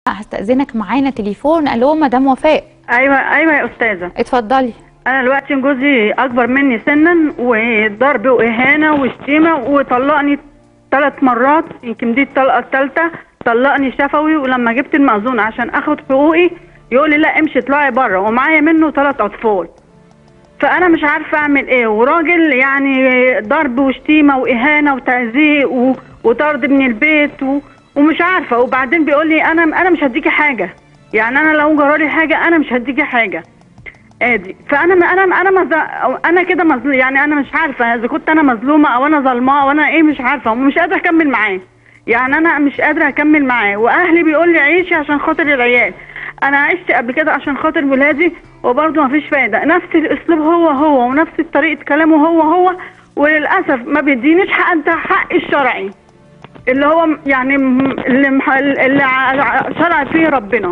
هستأذنك معانا تليفون الو مدام وفاء ايوه ايوه يا استاذه اتفضلي انا دلوقتي جوزي اكبر مني سنا وضرب واهانه وشتيمه وطلقني ثلاث مرات يمكن دي الطلقه الثالثه طلقني شفوي ولما جبت المأذون عشان اخد حقوقي يقول لي لا امشي اطلعي بره ومعايا منه ثلاث اطفال فانا مش عارفه اعمل ايه وراجل يعني ضرب وشتيمه واهانه وتعذيب و- وطرد من البيت و... ومش عارفه وبعدين بيقول لي انا انا مش هديكي حاجه يعني انا لو جرالي حاجه انا مش هديكي حاجه ادي فانا انا انا مز... انا كده مظلوم يعني انا مش عارفه اذا كنت انا مظلومه او انا ظلماه او انا ايه مش عارفه ومش قادره اكمل معاه يعني انا مش قادره اكمل معاه واهلي بيقول لي عيشي عشان خاطر العيال انا عشت قبل كده عشان خاطر ولادي وبرضه مفيش فايده نفس الاسلوب هو هو ونفس طريقه كلامه هو هو وللاسف ما بيدينيش حق حق الشرعي اللي هو يعني م- اللي مح- اللي ع- شرع فيه ربنا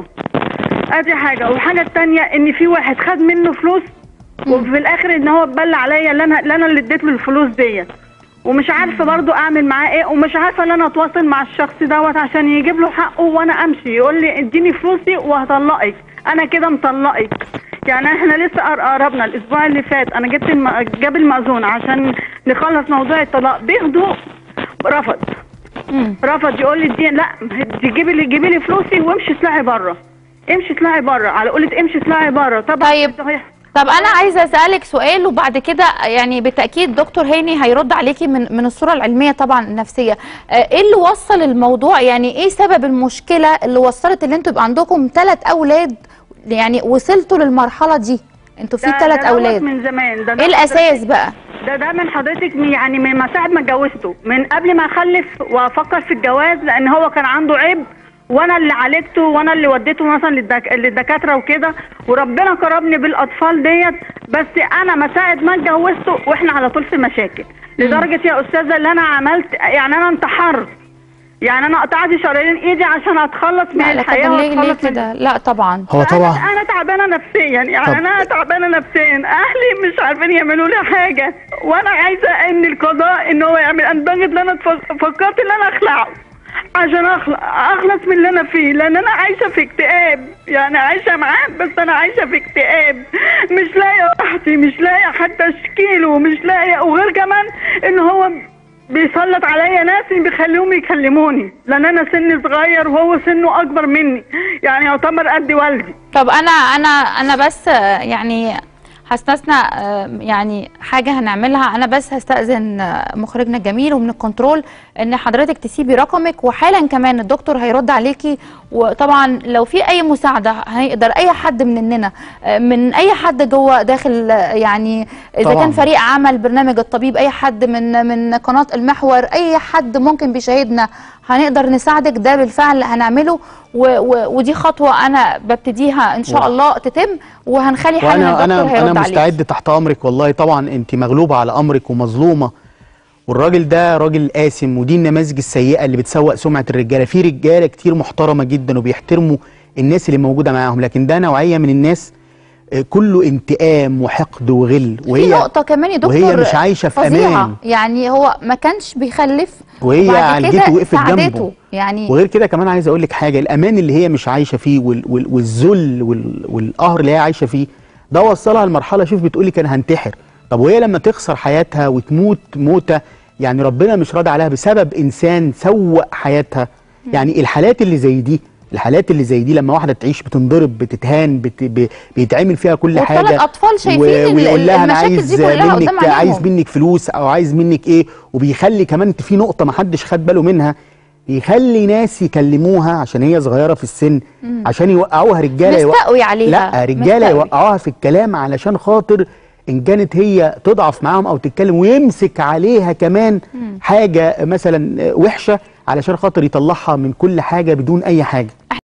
ادي حاجه والحاجه التانية ان في واحد خد منه فلوس وفي الاخر ان هو اتبلى عليا اللي انا اللي انا اللي اديت له الفلوس ديت ومش عارفه برضو اعمل معاه ايه ومش عارفه ان انا اتواصل مع الشخص دوت عشان يجيب له حقه وانا امشي يقول لي اديني فلوسي وهطلقك انا كده مطلقك يعني احنا لسه قر- قربنا الاسبوع اللي فات انا جبت الم... جاب المأذون عشان نخلص موضوع الطلاق بهدوء رفض مم. رفض يقول لي دي لا تجيبي لي جيبي لي فلوسي وامشي اطلعي بره امشي اطلعي بره على قولة امشي اطلعي بره طبعا طيب. صحيح. طب انا عايزه اسالك سؤال وبعد كده يعني بالتاكيد دكتور هاني هيرد عليكي من من الصوره العلميه طبعا النفسيه آه، ايه اللي وصل الموضوع يعني ايه سبب المشكله اللي وصلت ان انتوا يبقى عندكم ثلاث اولاد يعني وصلتوا للمرحله دي انتوا في ده- ثلاث ده دوت اولاد من زمان ده ده ايه الاساس بقى ده ده من حضرتك من- يعني من ما ساعه ما اتجوزته من قبل ما اخلف وافكر في الجواز لان هو كان عنده عيب وانا اللي عالجته وانا اللي وديته مثلا للدك... للدكاتره وكده وربنا كرمني بالاطفال ديت بس انا ما ساعه ما اتجوزته واحنا على طول في مشاكل لدرجه يا استاذه اللي انا عملت يعني انا انتحرت يعني انا قطعت شرايين ايدي عشان اتخلص من لا لا الحياه طب ليه ليه واتخلص من كده لا طبعا هو فأنا- طبعا انا تعبانه نفسيا يعني طب. انا تعبانه نفسيا اهلي مش عارفين يعملوا لي حاجه وانا عايزه ان القضاء ان هو يعمل انا لدرجه ان انا اتف- فكرت ان انا اخلعه عشان اخلص اخلص من اللي انا فيه لان انا عايشه في اكتئاب يعني عايشه معاه بس انا عايشه في اكتئاب مش لاقيه راحتي مش لاقيه حتى اشكيله مش لاقيه وغير كمان ان هو بيسلط عليا ناس بيخليهم يكلموني لان انا سني صغير وهو سنه اكبر مني يعني يعتبر قد والدي طب انا انا انا بس آه، يعني هستثنى آه، يعني حاجه هنعملها انا بس هستاذن آه، مخرجنا الجميل ومن الكنترول ان حضرتك تسيبي رقمك وحالا كمان الدكتور هيرد عليكي وطبعا لو في اي مساعده هيقدر اي حد مننا آه، من اي حد جوه داخل آه، يعني اذا طبعاً. كان فريق عمل برنامج الطبيب اي حد من من قناه المحور اي حد ممكن بيشاهدنا هنقدر نساعدك ده بالفعل هنعمله و و ودي خطوه انا ببتديها ان شاء و- الله تتم وهنخلي حالا وانا الدكتور انا هيرد انا عليك مستعد تحت امرك والله طبعا انت مغلوبه على امرك ومظلومه والراجل ده راجل قاسم ودي النماذج السيئه اللي بتسوق سمعه الرجاله في رجاله كتير محترمه جدا وبيحترموا الناس اللي موجوده معاهم لكن ده نوعيه من الناس آه، كله انتقام وحقد وغل في نقطة كمان يا دكتور وهي مش عايشة في فظيعة. أمان. يعني هو ما كانش بيخلف وهي وبعد عالجته كده وقفت ساعدته. جنبه. يعني وغير كده كمان عايز اقول لك حاجه الامان اللي هي مش عايشه فيه وال وال والذل وال والقهر اللي هي عايشه فيه ده وصلها لمرحله شوف بتقول لك انا هنتحر طب وهي لما تخسر حياتها وتموت موته يعني ربنا مش راضي عليها بسبب انسان سوء حياتها يعني الحالات اللي زي دي الحالات اللي زي دي لما واحده تعيش بتنضرب بتتهان بت ب- بيتعمل فيها كل والثلاث حاجه أطفال شايفين ال- ويقول لها انا المشاكل عايز دي كلها منك قدام عايز عينيهم. منك فلوس او عايز منك ايه وبيخلي كمان في نقطه ما حدش خد باله منها يخلي ناس يكلموها عشان هي صغيره في السن عشان يوقعوها رجاله يوق- مستقوي عليها لا رجاله مستقوي. يوقعوها في الكلام علشان خاطر ان كانت هي تضعف معاهم او تتكلم ويمسك عليها كمان حاجه مثلا وحشه علشان خاطر يطلعها من كل حاجه بدون اي حاجه